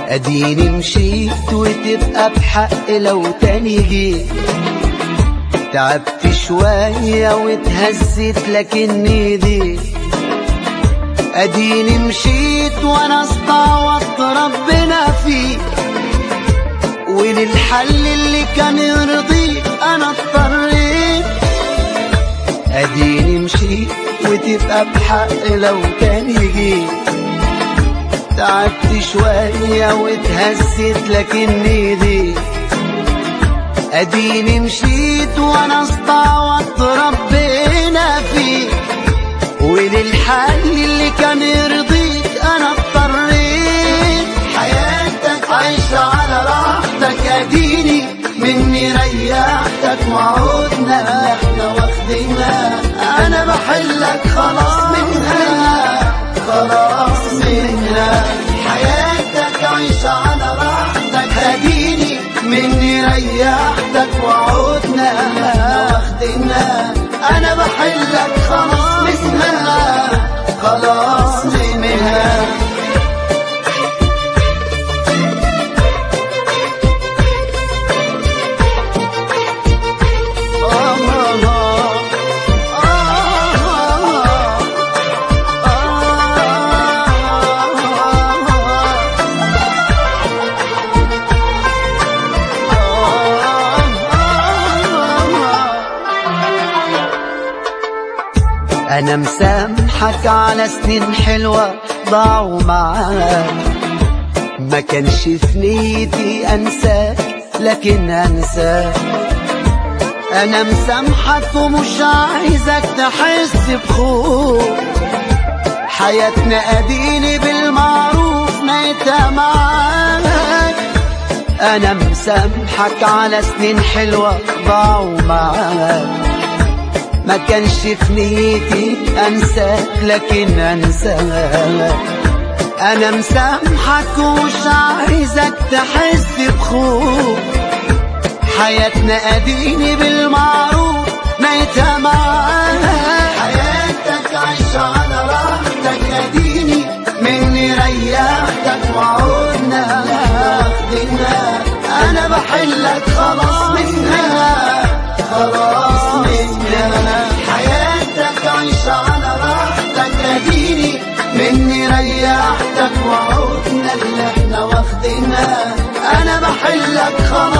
اديني مشيت وتبقى بحق لو تاني جيت تعبت شوية واتهزت لكني دي اديني مشيت وانا استعوضت ربنا فيه وللحل اللي كان يرضيك انا اضطريت اديني مشيت وتبقى بحق لو كان يجيت تعبت شوية واتهزت لكني دي اديني مشيت وانا استعوضت ربنا فيه وللحل اللي كان يرضيك انا اضطريت حياتك عايشة على راحتك اديني مني ريحتك وعودنا احنا واخدينها انا بحلك خلاص منها خلاص منها حياتك عايشة على راحتك اديني مني ريحتك وعودنا احنا واخدينها انا بحلك خلاص منها خلاص منها أنا مسامحك على سنين حلوة ضاعوا معاك ما كانش في نيتي أنساك لكن أنساك أنا مسامحك ومش عايزك تحس بخوف حياتنا أديني بالمعروف ميتة معاك أنا مسامحك على سنين حلوة ضاعوا معاك ما كانش في نيتي انساك لكن انساك انا مسامحك ومش عايزك تحس بخوف حياتنا اديني بالمعروف ميتة معاك حياتك عايشة على راحتك اديني مني ريحتك وعودنا واخدينها انا بحلك خلاص منها خلاص منها حياتك عايشة على راحتك اديني مني ريحتك وعودنا اللي احنا واخدينها انا بحلك خلاص